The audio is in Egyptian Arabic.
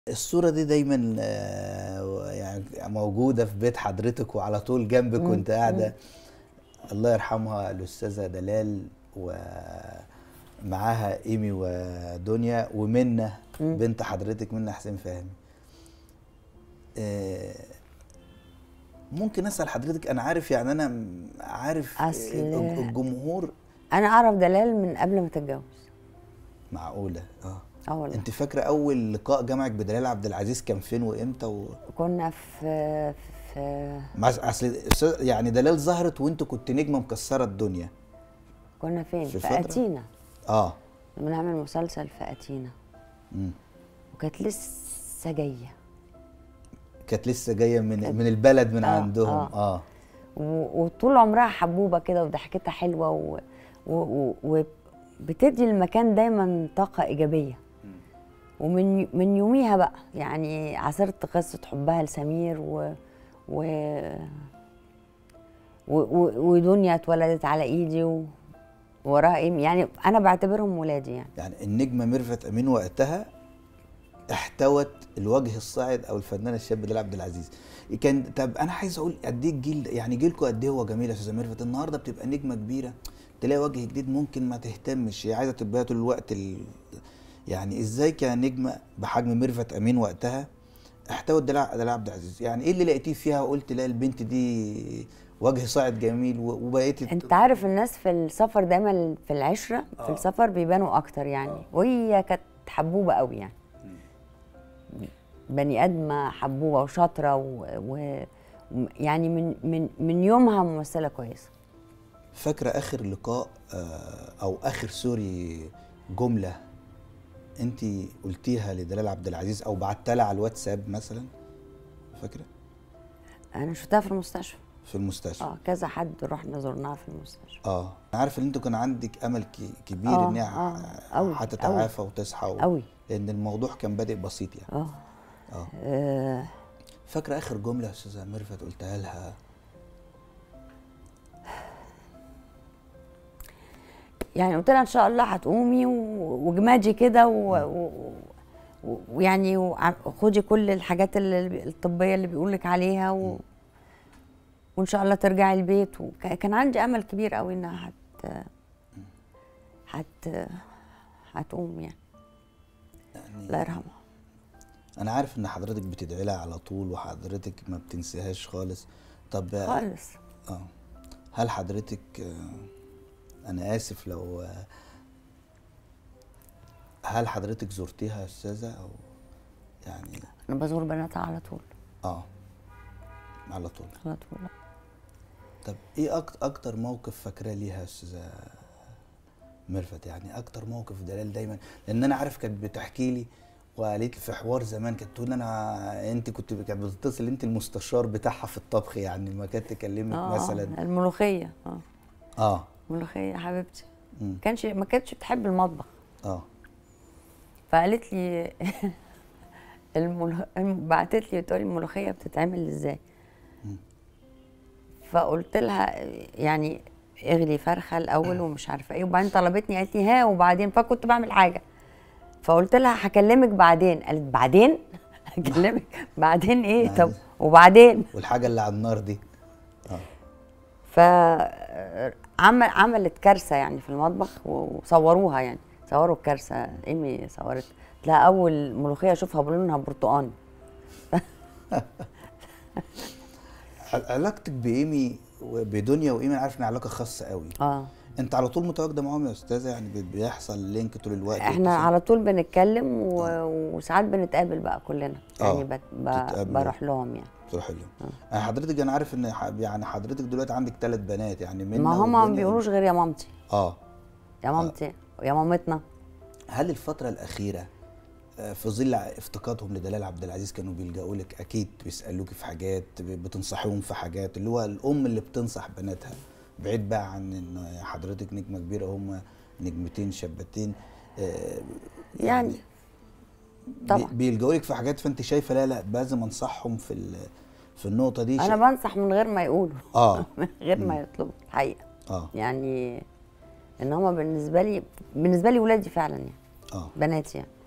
الصورة دي دايما آه، يعني موجودة في بيت حضرتك وعلى طول جنبك وانت قاعدة الله يرحمها الأستاذة دلال ومعاها إيمي ودنيا ومنة بنت حضرتك منة حسين فهمي آه، ممكن أسأل حضرتك أنا عارف يعني أنا م- عارف أصل- الج- الجمهور انا اعرف دلال من قبل ما تتجوز معقولة اه اه والله انت فاكرة أول لقاء جمعك بدلال عبد العزيز كان فين وإمتى و... كنا في في مع اصل أستاذ- يعني دلال ظهرت وانت كنت نجمه مكسره الدنيا كنا فين في في, فترة؟ اتينا اه بنعمل مسلسل في اتينا مم. وكانت لسه جايه كانت لسه جايه من من البلد من آه، عندهم آه. اه و- وطول عمرها حبوبه كده وضحكتها حلوه و... و... و... وبتدي المكان دايما طاقه ايجابيه ومن من يوميها بقى يعني عاصرت قصه حبها لسمير و و و- و- ودنيا اتولدت على ايدي و... وراها إيمي. يعني انا بعتبرهم ولادي يعني يعني النجمه ميرفت امين وقتها احتوت الوجه الصاعد او الفنان الشاب دلال عبد العزيز كان طب انا عايز اقول قد ايه الجيل يعني جيلكم قد ايه هو جميل يا استاذه ميرفت النهارده بتبقى نجمه كبيره تلاقي وجه جديد ممكن ما تهتمش هي عايزه تبقى طول الوقت ال... يعني ازاي كنجمه بحجم ميرفت امين وقتها احتوت دلال دلال عبد العزيز يعني ايه اللي لقيتيه فيها وقلت لا البنت دي وجه صاعد جميل و- وبقيتي انت عارف الناس في السفر دايما في العشره في آه. السفر بيبانوا اكتر يعني آه. وهي كانت حبوبه قوي يعني بني ادمه حبوبه وشاطره و... و... يعني من من من يومها ممثله كويسه فاكرة آخر لقاء آه، أو آخر سوري جملة أنت قلتيها لدلال عبد العزيز أو بعتها لها على الواتساب مثلا فاكرة؟ انا شفتها في المستشفى في المستشفى اه كذا حد رحنا زرناها في المستشفى اه أنا عارف إن أنتوا كان عندك أمل ك- كبير آه، إن هي آه، ح- أوي، هتتعافى وتصحى و... أوي. لأن الموضوع كان بادئ بسيط يعني اه اه آه، فاكرة آخر جملة يا أستاذة ميرفت قلتها لها يعني قلت لها ان شاء الله هتقومي و- وجماجي كده و- و- و- ويعني وع- خدي كل الحاجات اللي الطبيه اللي بيقول لك عليها و... وان شاء الله ترجعي البيت وكان عندي امل كبير قوي انها هت هت هتقوم يعني يعني الله يرحمها أنا عارف إن حضرتك بتدعي لها على طول وحضرتك ما بتنسيهاش خالص طب خالص اه هل حضرتك آه، انا اسف لو آه، هل حضرتك زرتيها يا استاذه او يعني انا بزور بناتها على طول اه على طول على طول طب ايه أكتر, اكتر موقف فاكراه ليها يا استاذه ميرفت يعني اكتر موقف دلال دايما لان انا عارف كانت بتحكي لي وقالت لي في حوار زمان كانت تقول انا انت كنت كانت بتتصل انت المستشار بتاعها في الطبخ يعني ما كانت تكلمك اه مثلا الملوخيه اه اه الملوخيه يا حبيبتي مم. كانش ما كانتش بتحب المطبخ اه فقالت لي الملو... بعتت لي بتقول لي الملوخيه بتتعمل ازاي فقلت لها يعني اغلي فرخه الاول ومش عارفه ايه وبعدين طلبتني قالت لي ها وبعدين فكنت بعمل حاجه فقلت لها هكلمك بعدين قالت بعدين هكلمك بعدين ايه طب بعدين. وبعدين والحاجه اللي على النار دي اه فعمل عملت كارثه يعني في المطبخ وصوروها يعني صوروا الكارثه ايمي صورت لا اول ملوخيه اشوفها بلونها برتقاني ع- علاقتك بايمي وبدنيا وايمي انا عارف انها علاقه خاصه قوي اه انت على طول متواجده معاهم يا استاذه يعني بي- بيحصل لينك طول الوقت احنا واتصال؟ على طول بنتكلم و... وساعات بنتقابل بقى كلنا آه، يعني بت... ب... بتتقابلوا. بروح لهم يعني بتروح لهم يعني حضرتك انا عارف ان ح- يعني حضرتك دلوقتي عندك ثلاث بنات يعني منى ما هم ما ودنيا بيقولوش غير يا مامتي اه يا مامتي يا مامتنا هل الفتره الاخيره آه، في ظل افتقادهم لدلال عبد العزيز كانوا بيلجأوا لك اكيد بيسالوك في حاجات ب- بتنصحيهم في حاجات اللي هو الام اللي بتنصح بناتها بعيد بقى عن ان حضرتك نجمه كبيره هم نجمتين شابتين آه، يعني طبعا بي- بيلجأوا لك في حاجات فانت شايفه لا لا لازم انصحهم في ال- في النقطه دي انا شا- بنصح من غير ما يقولوا اه من غير ما يطلبوا الحقيقه اه يعني ان هما بالنسبه لي بالنسبه لي ولادي فعلا يعني اه بناتي يعني